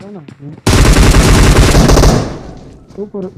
super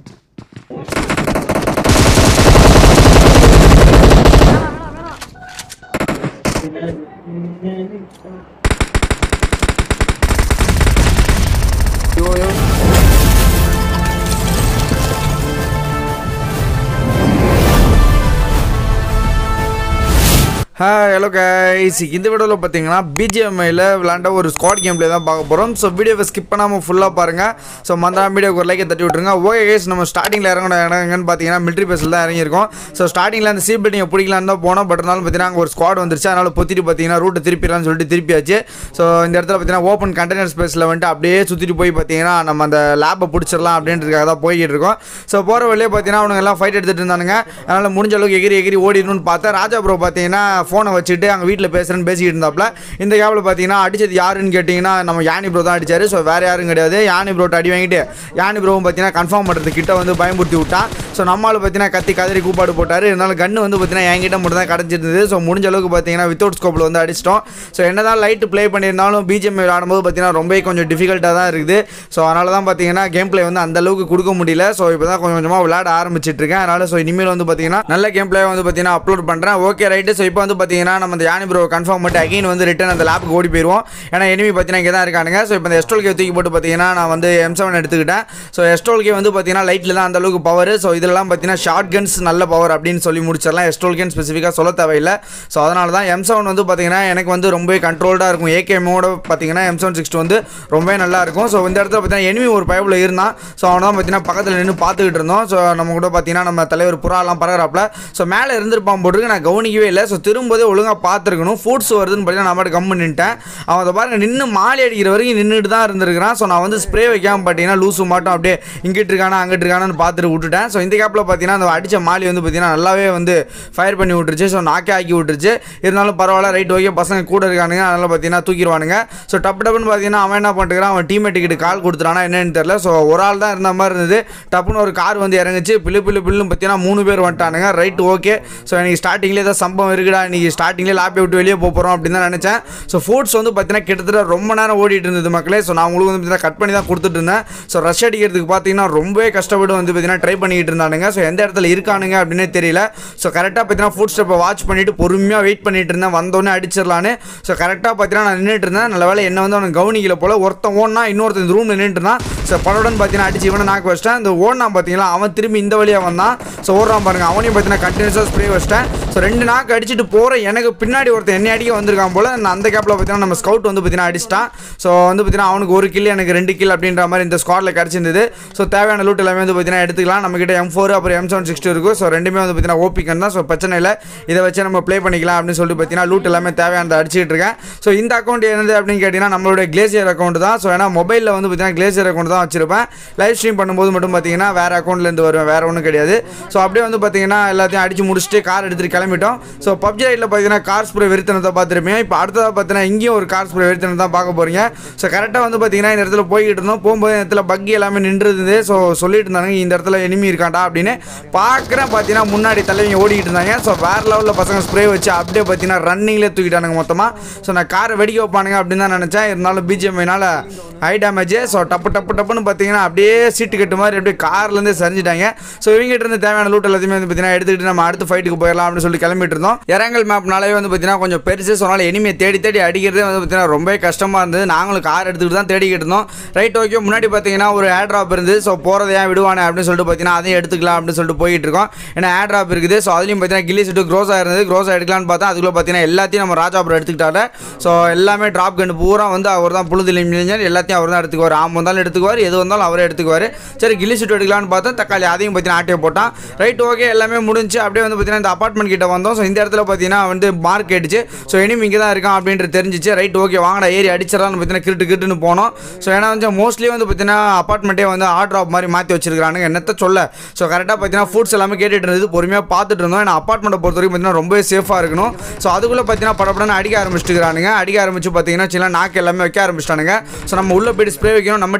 hi hello guys இந்த வீடியோவில் பார்த்தீங்கன்னா பிஜிஎம்ஐயில் விளாண்ட ஒரு ஸ்குவாட் கேம் ப்ளே தான் பார்க்க போகிறோம் ஸோ வீடியோவை ஸ்கிப் பண்ணாமல் ஃபுல்லாக பாருங்கள் ஸோ மற்ற வீடியோக்கு ஒரு லைக்கை தட்டி விட்ருங்க ஓகே கைஸ் நம்ம ஸ்டார்டிங்கில் இறங்கின இடம் எங்கன்னு பார்த்தீங்கன்னா மிலிட்ரி பேஸில் தான் இறங்கியிருக்கோம் ஸோ ஸ்டார்டிங்கில் அந்த சி பில்டிங்கை பிடிக்கலான்னு தான் போனோம் பட் இருந்தாலும் பார்த்தீங்கன்னா அங்கே ஒரு ஸ்குவாட் வந்துருச்சு அதனால் பொத்திட்டு பார்த்தீங்கன்னா ரூட்டை திருப்பிடலாம்னு சொல்லிட்டு திருப்பியாச்சு ஸோ இந்த இடத்துல பார்த்தீங்கன்னா ஓப்பன் கண்டெய்னர் ஸ்பேஸில் வந்துட்டு அப்படியே சுற்றிட்டு போய் பார்த்தீங்கன்னா நம்ம அந்த லேப்பை பிடிச்சிடலாம் அப்படின்றதுக்காக தான் போய்கிட்டு இருக்கோம் ஸோ போகிற வழியே பார்த்தீங்கன்னா அவனுங்க எல்லாம் ஃபைட் எடுத்துகிட்டு இருந்தானுங்க அதனால் முடிஞ்ச அளவுக்கு எகிரி எகிரி ஓடிடணும்னு பார்த்தா ராஜா ப்ரோ பார்த்தீங்கன்னா ஃபோனை வச்சுட்டு அங்கே வீட்டில் பேசுகிறேன்னு பேசிக்கிட்டு இருந்தாப்புல இந்த கேப்பில் பார்த்தீங்கன்னா அடிச்சது யாருன்னு கேட்டிங்கன்னா நம்ம யானி ப்ரோ தான் அடிச்சாரு ஸோ வேறு யாரும் கிடையாது யானி ப்ரோட்ட அடி வாங்கிட்டு யானி ப்ரோவும் பார்த்தீங்கன்னா கன்ஃபார்ம் பண்ணுறது கிட்ட வந்து பயமுறுத்தி விட்டான் ஸோ நம்மளால் பார்த்தீங்கன்னா கத்தி கதறி கூப்பாடு போட்டார் இருந்தாலும் கன்று வந்து பார்த்தீங்கன்னா என்கிட்ட மட்டும் தான் கிடச்சிருந்தது ஸோ முடிஞ்ச அளவுக்கு பார்த்தீங்கன்னா வித்தவுட் ஸ்கோப்பில் வந்து அடிச்சிட்டோம் ஸோ என்ன தான் லைட்டு ப்ளே பண்ணியிருந்தாலும் பிஜிஎம் விளாடும்போது பார்த்தீங்கன்னா ரொம்ப கொஞ்சம் டிஃபிகல்ட்டாக தான் இருக்குது ஸோ அதனால தான் பார்த்தீங்கன்னா கேம் ப்ளே வந்து அந்த அளவுக்கு கொடுக்க முடியல ஸோ இப்போ தான் கொஞ்சம் கொஞ்சமாக விளையாட ஆரம்பிச்சிட்டு இருக்கேன் அதனால ஸோ இனிமேல் வந்து பார்த்தீங்கன்னா நல்ல கேம் ப்ளே வந்து பார்த்தீங்கன்னா அப்லோட் பண்ணுறேன் ஓகே ரைட்டு ஸோ இப்போ வந்து பார்த்தீங்கன்னா நம்ம அந்த யானி ப்ரோ கன்ஃபார்ம் பண்ணிட்டு அகைன் வந்து ரிட்டன் அந்த லேப்புக்கு ஓடி போயிடுவோம் ஏன்னா எனிமி பார்த்தீங்கன்னா இங்கே தான் இருக்கானுங்க ஸோ இப்போ இந்த எஸ்டோல் கே தூக்கி போட்டு பார்த்தீங்கன்னா நான் வந்து எம் செவன் எடுத்துக்கிட்டேன் ஸோ எஸ்டோல் கே வந்து பார்த்தீங்கன்னா லைட்டில் தான் அந்த அளவுக்கு பவர் ஸோ இதெல்லாம் பார்த்தீங்கன்னா ஷார்ட் கன்ஸ் நல்ல பவர் அப்படின்னு சொல்லி முடிச்சிடலாம் எஸ்டோல் கேன் ஸ்பெசிஃபிக்காக சொல்ல தேவையில்லை ஸோ அதனால தான் எம் செவன் வந்து பார்த்தீங்கன்னா எனக்கு வந்து ரொம்பவே கண்ட்ரோல்டாக இருக்கும் ஏகேமோட பார்த்தீங்கன்னா எம் செவன் சிக்ஸ்டி வந்து ரொம்பவே நல்லா இருக்கும் ஸோ இந்த இடத்துல பார்த்தீங்கன்னா enemy ஒரு பயவில் இருந்தான் ஸோ அவன் தான் பார்த்தீங்கன்னா பக்கத்தில் நின்று பார்த்துக்கிட்டு இருந்தோம் ஸோ நம்ம கூட பார்த்தீங்கன்னா நம்ம தலைவர் புறாலாம் பரகிறாப்புல ஸோ மேலே இருந்திருப்பான் போட்டுருக்கு நான் கவனிக்கவே இல்லை ஸோ திரும்போதே ஒழுங்காக பார்த்துருக்கணும் ஃபுட்ஸ் வருதுன்னு பார்த்தீங்கன்னா நான் மட்டும் கம்மு நின்ட்டேன் அவன் அதை பாருங்க நின்று மாலை அடிக்கிற வரைக்கும் நின்றுட்டு தான் இருந்திருக்கிறான் ஸோ நான் வந்து ஸ்ப்ரே வைக்காம பார்த்தீங்கன்னா லூசு மாட்டோம் அப்படியே இங்கிட்டு இருக்கானா அங்கிட்டு இருக்கானான்னு பார்த்துட்டு விட்டுட்டேன் ஸோ இந்த கேப்பில் பார்த்தீங்கன்னா அந்த அடித்த மாலி வந்து பார்த்தீங்கன்னா நல்லாவே வந்து ஃபயர் பண்ணி விட்டுருச்சு ஸோ நாக்கே ஆக்கி விட்டுருச்சு இருந்தாலும் பரவாயில்ல ரைட் ஓகே பசங்க கூட இருக்கானுங்க அதனால் பார்த்தீங்கன்னா தூக்கிடுவானுங்க ஸோ டப்பு டப்புன்னு பார்த்தீங்கன்னா அவன் என்ன பண்ணிட்டுக்கிறான் அவன் டீமேட்டுக்கிட்ட கால் கொடுத்துறானா என்னன்னு தெரியல ஸோ ஒரு ஆள் தான் இருந்த மாதிரி இருந்தது டப்புன்னு ஒரு கார் வந்து இறங்குச்சு பில்லு பில்லு பில்லுன்னு பார்த்தீங்கன்னா மூணு பேர் வந்துட்டானுங்க ரைட் ஓகே ஸோ எனக்கு ஸ்டார்டிங்லேயே ஏதாவது சம்பவம் இருக்குடா இன்னைக்கு ஸ்டார்டிங்லேயே லாப்பை விட்டு வெளியே போக போகிறோம் அப்படின்னு தான் நினச்சேன் ஸோ ஃபுட்ஸ் வந்து பார்த்தீங்கன்னா கிட்டத்தட்ட ரொம்ப நேரம் ஓடிட்டு இருந்தது மக்களே ஸோ நான் உங்களுக்கு வந்து பார்த்தீங்கன்னா கட் பண்ணி தான் கொடுத்துட்டு இருந்தேன் ஸோ ரஷ் அடிக்கிறதுக்கு பார்த்தீங்கன்னா ரொம்பவே கஷ்டப்பட்டு வந்து பார்த்தீங்கன்னா ட்ரை பண்ணிக்கிட்டு இருந்தானுங்க ஸோ எந்த இடத்துல இருக்கானுங்க அப்படின்னே தெரியல ஸோ கரெக்டாக பார்த்தீங்கன்னா ஃபுட் ஸ்டெப்பை வாட்ச் பண்ணிட்டு பொறுமையாக வெயிட் பண்ணிட்டு இருந்தேன் வந்தோடனே அடிச்சிடலான்னு ஸோ கரெக்டாக பார்த்தீங்கன்னா நான் நின்றுட்டு இருந்தேன் நல்ல வேலை என்ன வந்து அவனுக்கு கவனிக்கல போல ஒருத்தன் ஓடனா இன்னொருத்தன் இந்த ரூமில் நின்றுட்டு இருந்தான் ஸோ படவுடன் பார்த்தீங்கன்னா அடிச்சு இவனை நாக்கு வச்சிட்டேன் இந்த ஓடனா பார்த்தீங்களா அவன் திரும்பி இந்த வழியாக வந்தான் ஸோ ஓடுறான் பாருங்க அவனையும் பார்த்தீங்கன்னா கண்டினியூஸாக ஸ்ப்ரே வச்சிட்டேன் ஸோ ரெண்டு நாக்கு அடிச்சுட்டு போகிற எனக்கு பின்னாடி ஒருத்தன் என்னை அடிக்க வந்திருக்கான் போல நான் அந்த கேப்பில் பார்த்தீங்கன்னா நம்ம ஸ்கவுட் வந்து பார்த்தீங்கன்னா அடிச்சிட்டான் ஸோ வந்து பார்த்தீங்கன்னா அவனுக்கு ஒரு கில் எனக்கு ரெண்டு கில் அப்படின்ற மாதிரி இந்த ஸ்குவாடில் கிடச்சிருந்தது ஸோ தேவையான லூட் எல்லாமே வந்து பார்த்தீங்கன்னா எடுத்துக்கலாம் நம்மக்கிட்ட எம் ஃபோர் அப்புறம் எம் செவன் சிக்ஸ்டி இருக்கும் ஸோ ரெண்டுமே வந்து பார்த்தீங்கன்னா ஓபிக்கன் தான் ஸோ பிரச்சனை இல்லை இதை வச்சு நம்ம ப்ளே பண்ணிக்கலாம் அப்படின்னு சொல்லிட்டு பார்த்தீங்கன்னா லூட் எல்லாமே தேவையானதை அடிச்சிட்டு இருக்கேன் ஸோ இந்த அக்கௌண்ட் என்னது அப்படின்னு கேட்டிங்கன்னா நம்மளுடைய கிளேசியர் அக்கௌண்ட் தான் ஸோ ஏன்னா மொபைலில் வந்து பார்த்தீங்கன்னா கிளேசியர் அக்கௌண்ட் தான் வச்சிருப்பேன் லைவ் ஸ்ட்ரீம் பண்ணும்போது மட்டும் பார்த்தீங்கன்னா வேறு அக்கௌண்ட்லேருந்து வருவேன் வேறு ஒன்றும் கிடையாது ஸோ அப்படியே வந்து பார்த்தீங்கன்னா எல்லாத்தையும் அடிச்சு முடிச்சுட்டு கார் எடுத்துகிட்டு கிளம்பிட்டோம் ஸோ பப்ஜி ரைட்டில் பார்த்தீங்கன்னா கார் ஸ்ப்ரே வெறித்தனத்தை பார்த்துருப்பேன் இப்போ அடுத்ததாக பார்த்தீங்கன்னா இங்கேயும் ஒரு கார் ஸ்ப்ரே வெறித்தனம் தான் பார்க்க போகிறீங்க ஸோ கரெக்டாக வந்து பார்த்தீங்கன்னா இந்த இடத்துல போய்கிட்டு இருந்தோம் போகும்போது இந்த இடத்துல பக்கி எல்லாமே நின்று இருந்தது ஸோ சொல்லிட்டு இருந்தாங்க இந்த இடத்துல எனிமி இருக்காண்டா அப்படின்னு பார்க்குறேன் பார்த்தீங்கன்னா முன்னாடி தலைவங்க ஓடிக்கிட்டு இருந்தாங்க ஸோ வேறு லெவலில் பசங்க ஸ்ப்ரே வச்சு அப்படியே பார்த்தீங்கன்னா ரன்னிங்லேயே தூக்கிட்டானுங்க மொத்தமாக ஸோ நான் காரை வெடிக்க வைப்பானுங்க அப்படின்னு தான் நினச்சேன் இருந்தாலும் பிஜிஎம்ஐனால ஹை டேமேஜ் ஸோ டப்பு டப்பு டப்புன்னு பார்த்தீங்கன்னா அப்படியே சீட்டு கட்டு மாதிரி அப்படியே கார்லேருந்து சரிஞ்சிட்டாங்க ஸோ இவங்ககிட்ட இருந்து தேவையான லூட் எல்லாத்தையுமே வந்து பார்த்தீங்கன்னா எடுத்துக்கிட்டு நம்ம அடுத்த ஃபைட்டுக்கு போயிடலாம் அப்படின்னு சொல்லி கிளம்பிட்டு இருந்தோம் இறங்கல் மேப்னாலே வந்து பார்த்தீங்கன்னா கொஞ்சம் பெருசு சொன்னாலும் எனிமையை தேடி தேடி அடிக்கிறதே வந்து பார்த்தீங்கன்னா ரொம்ப கஷ்டமாக இருந்தது நாங்களும் கார் எடுத்துக்கிட்டு தான் தேடிக்கிட்டு இருந்தோம் ரைட் ஓகே முன்னாடி பார்த்தீங்கன்னா ஒரு ஏர் ட்ராப் இருந்து ஸோ போகிறத ஏன் விடுவானே அப்படின்னு சொல்லிட்டு பார்த்தீங்கன்னா அதையும் எடுத்துக்கலாம் அப்படின்னு சொல்லிட்டு போயிட்டு இருக்கோம் ஏன்னா ஏர் ட்ராப் இருக்குது ஸோ அதுலேயும் பார்த்தீங்கன்னா கில்லி செட்டு க்ரோஸாக இருந்தது க்ரோஸாக எடுக்கலாம்னு பார்த்தா அதுக்குள்ளே பார்த்தீங்கன்னா எல்லாத்தையும் நம்ம ராஜா அப்புறம் எடுத்துக்கிட்டாரு ஸோ எல்லாமே ட்ராப் கண்டு பூரா வந்து அவர் தான் புழுதில் இளைஞர் எல்லாத்தையும் அவர் தான் எடுத்துக்குவார் ஆம் வந்தாலும் எடுத்துக்குவார் எது வந்தாலும் அவரே எடுத்துக்குவார் சரி கில்லி செட்டு எடுக்கலாம்னு பார்த்தா தக்காளி அதையும் பார்த்தீங்கன்னா ஆட்டையை போட்டான் ரைட் ஓகே எல்லாமே முடிஞ்சு அப்படியே வந்து பார்த்தீங்கன்னா இந்த அப்பார்ட்மெண்ட் கிட்ட வந்தோம் ஸோ இந்த இடத்துல பார்த்தீங்கன்னா வந்து மார்க் கேட்டுச்சு ஸோ இனிமே இங்கே தான் இருக்கான் அப்படின்றது தெரிஞ்சிச்சு ரைட் ஓகே வாங்கடா ஏறி அடிச்சிடலாம்னு பார்த்தீங்கன்னா கிரிட்டு கிரிட்டுன்னு போனோம் ஸோ ஏன்னா வந்து மோஸ்ட்லி வந்து பார்த்தீங்கன்னா அப்பார்ட்மெண்ட்டே வந்து ஆர்ட் ட்ராப் மாதிரி மாற்றி வச்சிருக்கானுங்க என்னத்த சொல்ல ஸோ கரெக்டாக பார்த்தீங்கன்னா ஃபுட்ஸ் எல்லாமே கேட்டுட்டு இருந்தது பொறுமையாக பார்த்துட்டு இருந்தோம் ஏன்னா அப்பார்ட்மெண்ட்டை பொறுத்த வரைக்கும் பார்த்தீங்கன்னா ரொம்பவே சேஃபாக இருக்கணும் ஸோ அதுக்குள்ளே பார்த்தீங்கன்னா படப்படன்னு அடிக்க ஆரம்பிச்சிட்டுக்கிறானுங்க அடிக்க ஆரம்பிச்சு பார்த்தீங்கன்னா சில நாக்கு எல்லாமே வைக்க ஆரம்பிச்சிட்டானுங்க ஸோ நம்ம உள்ள போயிட்டு ஸ்ப்ரே வைக்கணும் நம்ம டீமில் ஒருத்தர் டவுன்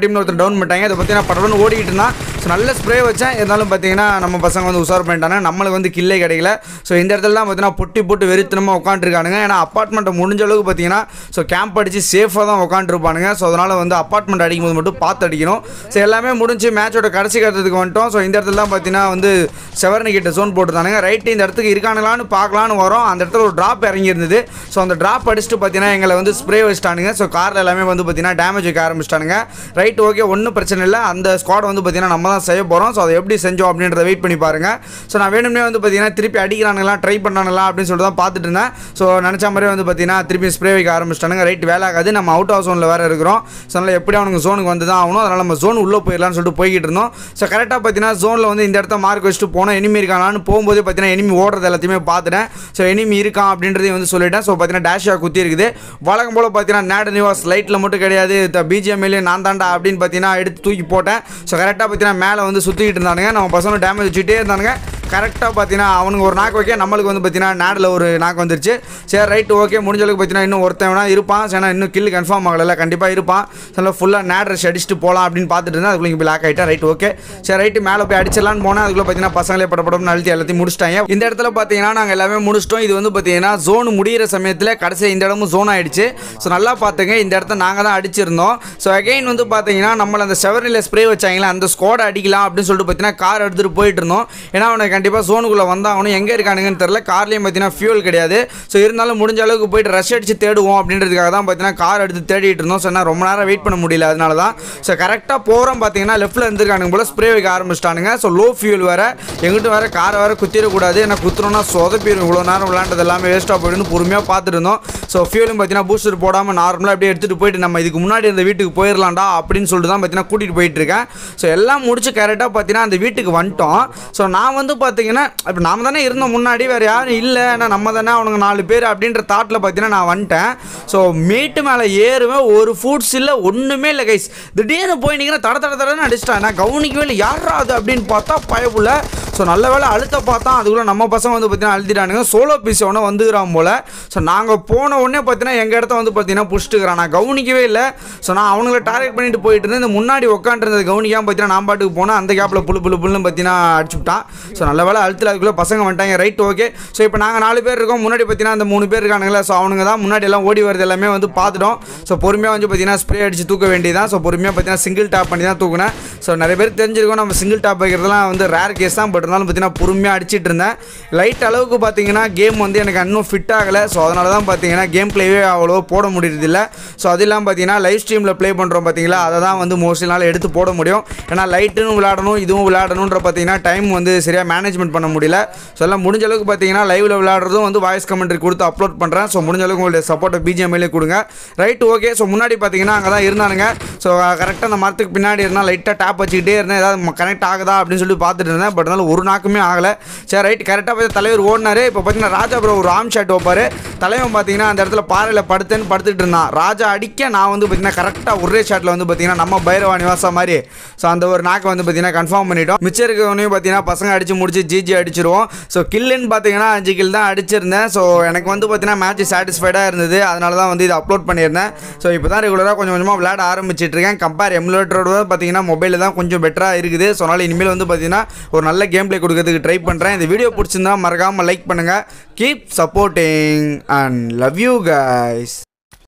டவுன் பண்ணிட்டாங்க இதை பார்த்தீங்கன்னா படம்னு ஓடிக்கிட்டு இருந்தான் ஸோ நல்ல ஸ்ப்ரே வச்சேன் இருந்தாலும் பார்த்தீங்கன்னா நம்ம பசங்க வந்து உசார் பண்ணிட்டாங்க நம்மளுக்கு வந்து கில்லே கிடைக்கல ஸோ இந்த இடத்துல தான் பார்த்தீங்கன்னா பொட்டி போட்டு வெறித்தனமாக உட்காந்துருக்கானுங்க ஏன்னா அப்பார்ட்மெண்ட்டை முடிஞ்ச அளவுக்கு பார்த்தீங்கன்னா ஸோ கேம்ப் அடித்து சேஃபாக தான் உட்காந்துருப்பானுங்க ஸோ அதனால் வந்து அப்பார்ட்மெண்ட் அடிக்கும்போது மட்டும் பார்த்து அடிக்கணும் ஸோ எல்லாமே முடிஞ்சு மேட்சோட கடைசி கட்டத்துக்கு வந்துட்டோம் ஸோ இந்த இடத்துல தான் பார்த்தீங்கன்னா வந்து செவரனி கிட்ட ஜோன் போட்டுருந்தானுங்க ரைட்டு இந்த இடத்துக்கு இருக்கானுங்களான்னு பார்க்கலான்னு வரோம் அந்த இடத்துல ஒரு ட்ராப் இறங்கி இருந்தது ஸோ அந்த ட்ராப் அடிச்சுட்டு பார்த்தீங்கன்னா எங்களை வந்து ஸ்ப்ரே வச்சிட்டானுங்க ஸோ காரில் எல்லாமே வந்து பார்த்தீங்கன்னா டேமேஜ் வைக்க ஆரம்பிச்சிட்டானுங்க ரைட் ஓகே ஒன்றும் பிரச்சனை இல்லை அந்த ஸ்குவாட் வந்து பார்த்தீங்கன்னா நம்ம தான் செய்ய போகிறோம் ஸோ அதை எப்படி செஞ்சோம் அப்படின்றத வெயிட் பண்ணி பாருங்க ஸோ நான் வேணும்னே வந்து பார்த்தீங்கன்னா திருப்பி அடிக்கிறானுங்களா ட்ரை பண்ணானுங்களா அப்படின்னு சொல்லிட்டு தான் பார்த்துட்டு இருந்தேன் ஸோ நினச்ச மாதிரியே வந்து பார்த்தீங்கன்னா திருப்பி ஸ்ப்ரே வைக்க ஆரம்பிச்சிட்டானுங்க ரைட் வேலை ஆகாது நம்ம அவுட் ஆஃப் ஜோனில் வேறு இருக்கிறோம் ஸோ அதனால் எப்படி அவனுக்கு ஜோனுக்கு வந்து தான் ஆகணும் அதனால் நம்ம ஜோன் உள்ளே போயிடலாம்னு சொல்லிட்டு போய்கிட்டு இருந்தோம் ஸோ கரெக்டாக பார்த்தீங்கன்னா ஜோனில் வந்து இந்த இடத்த மார்க் வச்சுட்டு போனோம் எனிமி இருக்கானான்னு போகும்போது பார்த்தீங்கன்னா எனிமி ஓடுறது எல்லாத்தையுமே பார்த்துட்டேன் ஸோ எனிமி இருக்கான் அப்படின்றதையும் வந்து சொல்லிட்டேன் ஸோ பார்த்தீங்கன்னா டேஷாக குத்தி இருக்குது வழக்கம் போல் பார்த்தீங்கன்னா நேட நிவாஸ் லைட்டில் மட்டும் கிடையாது பிஜிஎம்ஏலே நான் தாண்டா அப்படின்னு பார்த்தீங்கன்னா எடுத்து தூக்கி போட்டேன் ஸோ கரெக்டாக பார்த்தீங்கன்னா மேலே வந்து சுற்றிக்கிட்டு இருந்தானுங்க நம்ம பசங்க டேமேஜ் வச்சுட்டே இருந்தானுங்க கரெக்டாக பார்த்தீங்கன்னா அவனுக்கு ஒரு நாக்கு வைக்க நம்மளுக்கு வந்து பார்த்தீங்கன்னா நேடில் ஒரு நாக்கு வந்துருச்சு சரி ரைட் ஓகே முடிஞ்ச அளவுக்கு பார்த்தீங்கன்னா இன்னும் ஒருத்தன் வேணா இருப்பான் சரி இன்னும் கில் கன்ஃபார்ம் ஆகலை கண்டிப்பாக இருப்பான் சில ஃபுல்லாக நேட் ரஷ் அடிச்சுட்டு போகலாம் அப்படின்னு பார்த்துட்டு இருந்தேன் அதுக்குள்ள இங்கே லாக் ஆகிட்டேன் ரைட் ஓகே சரி ரைட்டு மேலே போய் அடிச்சிடலான்னு போனால் அதுக்குள்ள பார்த்தீங்கன்னா பசங்களே படப்படம்னு அழுத்தி எல்லாத்தையும் முடிச்சிட்டாங்க இந்த இடத்துல பார்த்தீங்கன்னா நாங்கள் எல்லாமே முடிச்சிட்டோம் இது வந்து பார்த்தீங்கன்னா ஜோன் முடியிற சமயத்தில் கடைசி இந்த இடமும் ஜோன் ஆயிடுச்சு ஸோ நல்லா பார்த்துங்க இந்த இடத்த நாங்கள் தான் அடிச்சிருந்தோம் ஸோ அகைன் வந்து பார்த்தீங்கன்னா நம்மள அந்த செவரில் ஸ்ப்ரே வச்சாங்களே அந்த ஸ்குவாட் அடிக்கலாம் அப்படின்னு சொல்லிட்டு பார்த்தீங்கன்னா கார் எடுத்துகிட்டு போயிட்டு இருந்தோம் ஏன்னா அவனுக்கு கண்டிப்பாக ஜோனுக்குள்ளே வந்தாகணும் எங்கே இருக்கானுங்கன்னு தெரில கார்லேயும் பார்த்தீங்கன்னா ஃபியூல் கிடையாது ஸோ இருந்தாலும் முடிஞ்ச அளவுக்கு போயிட்டு ரஷ் அடிச்சு தேடுவோம் அப்படின்றதுக்காக தான் பார்த்தீங்கன்னா கார் எடுத்து தேடிட்டு இருந்தோம் ஸோ ரொம்ப நேரம் வெயிட் பண்ண முடியல அதனால தான் ஸோ கரெக்டாக போகிறோம் பார்த்தீங்கன்னா லெஃப்ட்டில் இருந்திருக்கானுங்க போல் ஸ்ப்ரே வைக்க ஆரம்பிச்சிட்டானுங்க ஸோ லோ ஃபியூல் வேறு எங்கிட்ட வேறு காரை வேறு குத்திடக்கூடாது ஏன்னா குத்துறோம்னா சொதப்பிடும் இவ்வளோ நேரம் விளாண்டது எல்லாமே வேஸ்ட்டாக போயிடுன்னு பொறுமையாக பார்த்துட்டு இருந்தோம் ஸோ ஃபியூலும் பார்த்தீங்கன்னா பூஸ்டர் போடாமல் நார்மலாக அப்படியே எடுத்துகிட்டு போயிட்டு நம்ம இதுக்கு முன்னாடி இருந்த வீட்டுக்கு போயிடலாம்டா அப்படின்னு சொல்லிட்டு தான் பார்த்தீங்கன்னா கூட்டிகிட்டு போயிட்டு இருக்கேன் ஸோ எல்லாம் முடிச்சு கரெக்டாக பார்த்தீங்கன்னா அந்த வீட்டுக்கு வந்துட்டோம் ஸோ நான் வந்து பார்த்தீங்கன்னா இப்போ நாம தானே இருந்தோம் முன்னாடி வேறு யாரும் இல்லை ஏன்னா நம்ம தானே அவனுங்க நாலு பேர் அப்படின்ற தாட்டில் பார்த்தீங்கன்னா நான் வந்துட்டேன் ஸோ மேட்டு மேலே ஏறுவேன் ஒரு ஃபுட்ஸ் இல்லை ஒன்றுமே இல்லை கைஸ் திடீர்னு போய் நிற்கிற தட தட தடன்னு அடிச்சிட்டேன் நான் கவனிக்கவே இல்லை யாரா அது அப்படின்னு பார்த்தா பயப்புல ஸோ நல்ல வேளை அழுத்த பார்த்தா அதுக்குள்ளே நம்ம பசங்க வந்து பார்த்தீங்கன்னா அழுத்திட்டானுங்க சோலோ பீஸ் ஒன்று வந்துக்கிறான் போல் ஸோ நாங்கள் போன உடனே பார்த்தீங்கன்னா எங்கள் இடத்த வந்து பார்த்தீங்கன்னா புஷ்ட்டுக்கிறான் நான் கவனிக்கவே இல்லை ஸோ நான் அவங்கள டார்கெட் பண்ணிட்டு போயிட்டு இருந்தேன் இந்த முன்னாடி உட்காந்துருந்தது கவனிக்காமல் பார்த்தீங்கன்னா நான் பாட்டுக்கு போனேன் அந்த கேப்பில் புழு புழு புல்லுன்னு பார்த்தீங்கன்னா அடிச்சு விட்டான் ஸோ நல்ல வேளை அழுத்தில் அதுக்குள்ளே பசங்க வந்துட்டாங்க ரைட் ஓகே ஸோ இப்போ நாங்கள் நாலு பேர் இருக்கோம் முன்னாடி பார்த்தீங்கன்னா அந்த மூணு பேர் இருக்கானுங்களா ஸோ அவனுங்க தான் முன்னாடி எல்லாம் ஓடி வரது எல்லாமே வந்து பார்த்துட்டோம் ஸோ பொறுமையாக வந்து பார்த்தீங்கன்னா ஸ்ப்ரே அடிச்சு தூக்க வேண்டியதான் ஸோ பொறுமையாக பார்த்தீங்கன்னா சிங்கிள் டாப் பண்ணி தான் தூக்குனேன் ஸோ நிறைய பேர் தெரிஞ்சிருக்கோம் நம்ம சிங்கிள் டாப் வைக்கிறதுலாம் வந்து ரேர் கேஸ் தான் பட் இருந்தாலும் பார்த்தீங்கன்னா பொறுமையாக அடிச்சிட்டு இருந்தேன் லைட் அளவுக்கு பார்த்தீங்கன்னா கேம் வந்து எனக்கு இன்னும் ஃபிட் ஆகலை ஸோ அதனால தான் பார்த்தீங்கன்னா கேம் பிளேவே அவ்வளோ போட முடியறதில்ல ஸோ அது இல்லாமல் பார்த்தீங்கன்னா லைவ் ஸ்ட்ரீமில் ப்ளே பண்ணுறோம் பார்த்தீங்களா அதை தான் வந்து மோஸ்ட்லி நாள் எடுத்து போட முடியும் ஏன்னா லைட்டுன்னு விளையாடணும் இதுவும் விளையாடணுன்ற பார்த்தீங்கன்னா டைம் வந்து சரியாக மேனேஜ்மெண்ட் பண்ண முடியல ஸோ எல்லாம் முடிஞ்ச அளவுக்கு பார்த்தீங்கன்னா லைவில் விளையாடுறதும் வந்து வாய்ஸ் கமெண்ட்ரி கொடுத்து அப்லோட் பண்ணுறேன் ஸோ முடிஞ்ச அளவுக்கு உங்களுடைய சப்போர்ட்டை பிஜிஎம்ஐலே கொடுங்க ரைட் ஓகே ஸோ முன்னாடி பார்த்தீங்கன்னா அங்கே தான் இருந்தானுங்க ஸோ கரெக்டாக அந்த மரத்துக்கு பின்னாடி இருந்தால் லைட்டாக டேப் வச்சுக்கிட்டே இருந்தேன் ஏதாவது கனெக்ட் ஆகுதா அப்படின்னு சொல்லி பார்த்துட்டு இருந்தேன் பட் இருந்தாலும் ஒரு நாக்குமே ஆகலை சரி ரைட் கரெக்டாக பார்த்து தலைவர் ஓடினாரு இப்போ பார்த்தீங்கன்னா ராஜா ப்ரோ ஒரு ஆம் ஷாட் வைப்பார் தலைவன் பார்த்தீங்கன்னா அந்த இடத்துல பாறையில் படுத்தேன்னு படுத்துட்டு இருந்தான் ராஜா அடிக்க நான் வந்து பார்த்தீங்கன்னா கரெக்டாக ஒரே ஷாட்டில் வந்து பார்த்தீங்கன்னா நம்ம பைரவா நிவாசா மாதிரி ஸோ அந்த ஒரு நாக்கை வந்து பார்த்தீங்கன்னா கன்ஃபார்ம் பண்ணிட்டோம் மிச்சம் இருக்கவனையும் பார்த்தீங்கன்னா பசங்க அடிச்சு முடிச்சு ஜிஜி அடிச்சிருவோம் ஸோ கில்லுன்னு பார்த்தீங்கன்னா அஞ்சு கில் தான் அடிச்சிருந்தேன் ஸோ எனக்கு வந்து பார்த்தீங்கன்னா மேட்ச் சாட்டிஸ்ஃபைடாக இருந்தது அதனால தான் வந்து இதை அப்லோட் பண்ணியிருந்தேன் ஸோ இப்போ தான் ரெகுலராக கொஞ்சம் கொஞ்சமாக விளையாட ஆரம்பிச்சிட்டு இருக்கேன் கம்பேர் எமுலேட்டரோட பார்த்தீங்கன்னா மொபைலில் தான் கொஞ்சம் பெட்டராக இருக்குது ஸோ அதனால் இனிமேல் வந்து பார்த்தீங்கன்னா ஒரு நல்ல கேம் பிளே கொடுக்கறதுக்கு ட்ரை பண்ணுறேன் இந்த வீடியோ பிடிச்சிருந்தா மறக்காமல் லைக் பண்ணுங்கள் keep supporting and love you guys